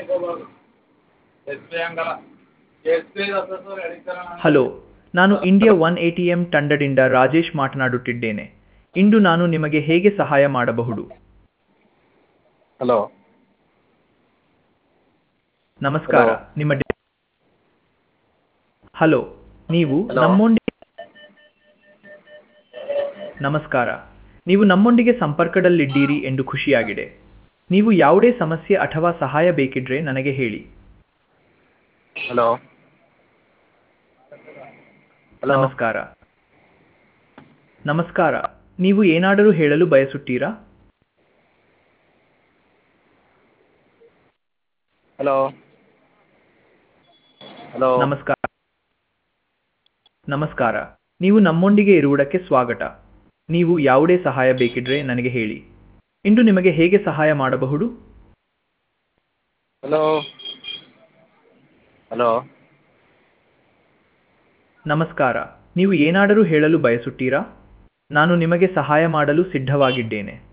Hello ನಾನು India one A T M ತಂಡದಿಂದ ರಾಜೇಶ್ ಮಾತನಾಡುತ್ತಿದ್ದೇನೆ ಇಂದು ನಾನು ನಿಮಗೆ ಹೇಗೆ ಸಹಾಯ ಮಾಡಬಹುದು ಹಲೋ ನಮಸ್ಕಾರ Hello. ನಿಮ್ಮ ಡಿ- ಹಲೋ ನೀವು Hello. ನಮ್ಮೊಂದಿಗೆ ನಮಸ್ಕಾರ ನೀವು ನಮ್ಮೊಂದಿಗೆ ಸಂಪರ್ಕದಲ್ಲಿದ್ದೀರಿ ಎಂದು ಖುಷಿಯಾಗಿದೆ ನೀವು ಯಾವುದೇ ಸಮಸ್ಯೆ ಅಥವಾ ಸಹಾಯ ಬೇಕಿದ್ರೆ ನನಗೆ ಹೇಳಿ ಹಲೋ ಹಲೋ ನಮಸ್ಕಾರ ನಮಸ್ಕಾರ ನೀವು ಏನಾದರೂ ಹೇಳಲು ಬಯಸುತ್ತೀರಾ ಹಲೋ ಹಲೋ ನಮಸ್ಕಾರ ನಮಸ್ಕಾರ ನೀವು ನಮ್ಮೊಂದಿಗೆ ಇರುವುದಕ್ಕೆ ಸ್ವಾಗತ ನೀವು ಯಾವುದೇ ಸಹಾಯ ಬೇಕಿದ್ರೆ ನನಗೆ ಹೇಳಿ ಇಂದು ನಿಮಗೆ ಹೇಗೆ ಸಹಾಯ ಮಾಡಬಹುದು ಹಲೋ ಹಲೋ ನಮಸ್ಕಾರ ನೀವು ಏನಾದರೂ ಹೇಳಲು ಬಯಸುತ್ತೀರಾ ನಾನು ನಿಮಗೆ ಸಹಾಯ ಮಾಡಲು ಸಿದ್ಧವಾಗಿದ್ದೇನೆ